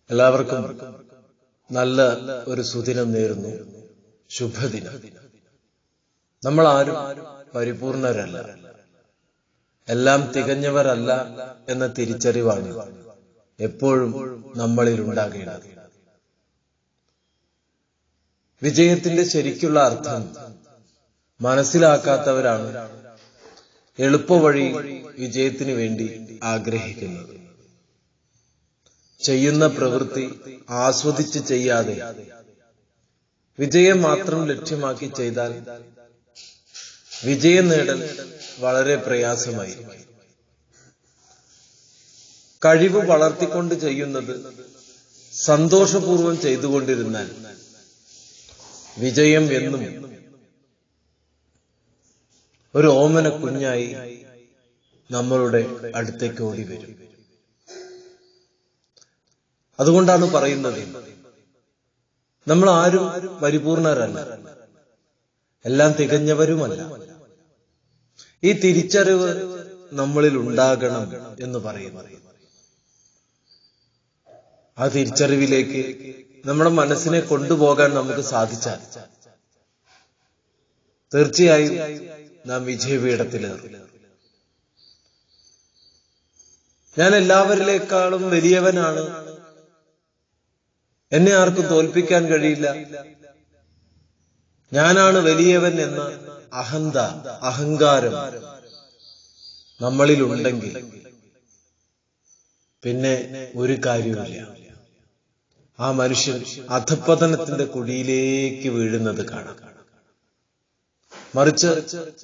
എല്ലാവർക്കും നല്ല ഒരു സുദിനം നേരുന്നു ശുഭദിനം നമ്മൾ ആരും പരിപൂർണരല്ല എല്ലാം തികഞ്ഞവരല്ല എന്ന തിരിച്ചറിവാണ് എപ്പോഴും നമ്മളിൽ ഉണ്ടാകേണ്ടത് വിജയത്തിന്റെ ശരിക്കുള്ള അർത്ഥം മനസ്സിലാക്കാത്തവരാണ് എളുപ്പവഴി വിജയത്തിന് വേണ്ടി ആഗ്രഹിക്കുന്നത് ചെയ്യുന്ന പ്രവൃത്തി ആസ്വദിച്ച് ചെയ്യാതെ വിജയം മാത്രം ലക്ഷ്യമാക്കി ചെയ്താൽ വിജയം നേടൽ വളരെ പ്രയാസമായി കഴിവ് വളർത്തിക്കൊണ്ട് ചെയ്യുന്നത് സന്തോഷപൂർവം ചെയ്തുകൊണ്ടിരുന്നാൽ വിജയം എന്നും ഒരു ഓമന കുഞ്ഞായി നമ്മളുടെ അടുത്തേക്ക് ഓടി വരും അതുകൊണ്ടാണ് പറയുന്നത് നമ്മൾ ആരും പരിപൂർണരല്ല എല്ലാം തികഞ്ഞവരുമല്ല ഈ തിരിച്ചറിവ് നമ്മളിൽ ഉണ്ടാകണം എന്ന് പറയുന്നത് ആ തിരിച്ചറിവിലേക്ക് നമ്മുടെ മനസ്സിനെ കൊണ്ടുപോകാൻ നമുക്ക് സാധിച്ചാൽ തീർച്ചയായും നാം വിജയപീഠത്തിലേറും ഞാൻ എല്ലാവരിലേക്കാളും വലിയവനാണ് എന്നെ ആർക്കും തോൽപ്പിക്കാൻ കഴിയില്ല ഞാനാണ് വലിയവൻ എന്ന അഹന്ത അഹങ്കാരം നമ്മളിൽ ഉണ്ടെങ്കിൽ പിന്നെ ഒരു കാര്യമില്ല ആ മനുഷ്യൻ അധപ്പതനത്തിന്റെ കുഴിയിലേക്ക് വീഴുന്നത് കാണാം മറിച്ച്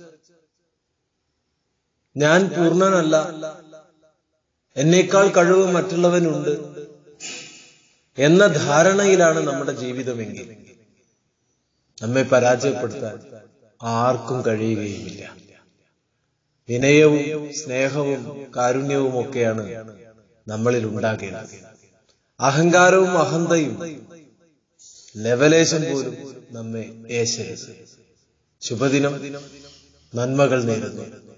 ഞാൻ പൂർണ്ണനല്ല എന്നേക്കാൾ കഴിവ് മറ്റുള്ളവനുണ്ട് എന്ന ധാരണയിലാണ് നമ്മുടെ ജീവിതമെങ്കിൽ നമ്മെ പരാജയപ്പെടുത്താൻ ആർക്കും കഴിയുകയുമില്ല വിനയവും സ്നേഹവും കാരുണ്യവും ഒക്കെയാണ് നമ്മളിൽ ഉണ്ടാകേണ്ടത് അഹങ്കാരവും അഹന്തയും ലെവലേശം പോലും നമ്മെ ഏശരുത് ശുഭദിനം നന്മകൾ നേരുന്നു